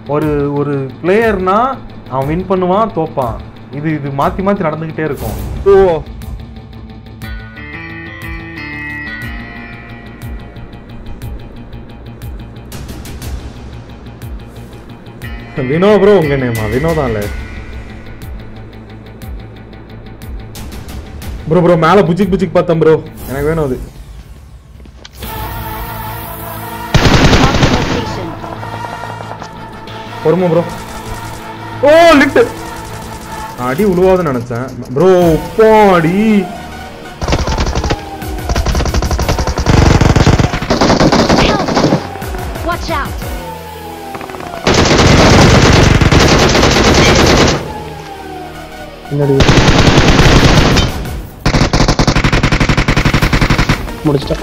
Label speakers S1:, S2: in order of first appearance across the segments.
S1: ஒரு ஒரு பிளேயர்னா அவன் வின் பண்ணுவான் தோப்பான் இது இது மாற்றி மாற்றி நடந்துக்கிட்டே இருக்கும்
S2: ஓ
S1: வினோ ப்ரோ உங்க நேமா வினோ தான் இல்லை ப்ரோ ப்ரோ மேலே புச்சிக் புச்சிக் பார்த்தேன் ப்ரோ எனக்கு வேணும் அது
S3: Marked a location.
S1: பொறுமை ப்ரோ ஓ லிஃப்ட் அடி உழுவாதுன்னு நினைச்சேன் ப்ரோ அடி
S3: Help! Watch out!
S2: பின்னாடி முடிச்சிட்டேன்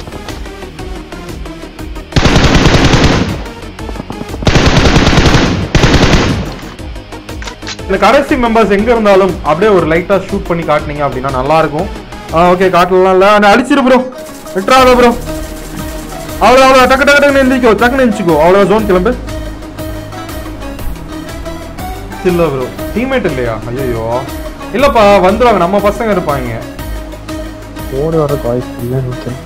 S1: இந்த கடைசி மெம்பர்ஸ் எங்க இருந்தாலும் அப்படியே ஒரு லைட்டா ஷூட் பண்ணி காட்டுனீங்க அப்படின்னா நல்லா இருக்கும் ஓகே காட்டலாம் இல்ல நான் அடிச்சிரு ப்ரோ விட்டுறாத ப்ரோ அவ்வளோ அவ்வளோ டக்கு டக்கு டக்குன்னு எந்திரிக்கோ டக்குன்னு எந்திரிக்கோ அவ்வளோ ஜோன் கிளம்பு இல்ல ப்ரோ டீம்மேட் இல்லையா ஐயோ இல்லப்பா வந்துருவாங்க நம்ம பசங்க இருப்பாங்க
S2: ஓடி வர வாய்ஸ் இல்லை நினைக்கிறேன்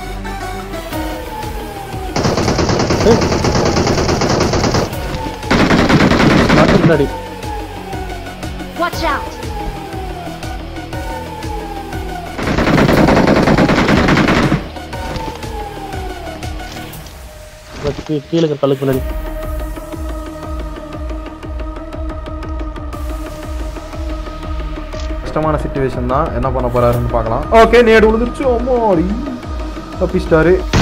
S2: முன்னாடி
S3: Watch out!
S2: கீ- கீழே இருக்கிற கல்லுக்கு முன்னாடி
S1: கஷ்டமான சுச்சுவேஷன் தான் என்ன பண்ண போறாருன்னு பார்க்கலாம் ஓகே நேடு விழுந்துருச்சு அம்மாடி தப்பிச்சிட்டாரு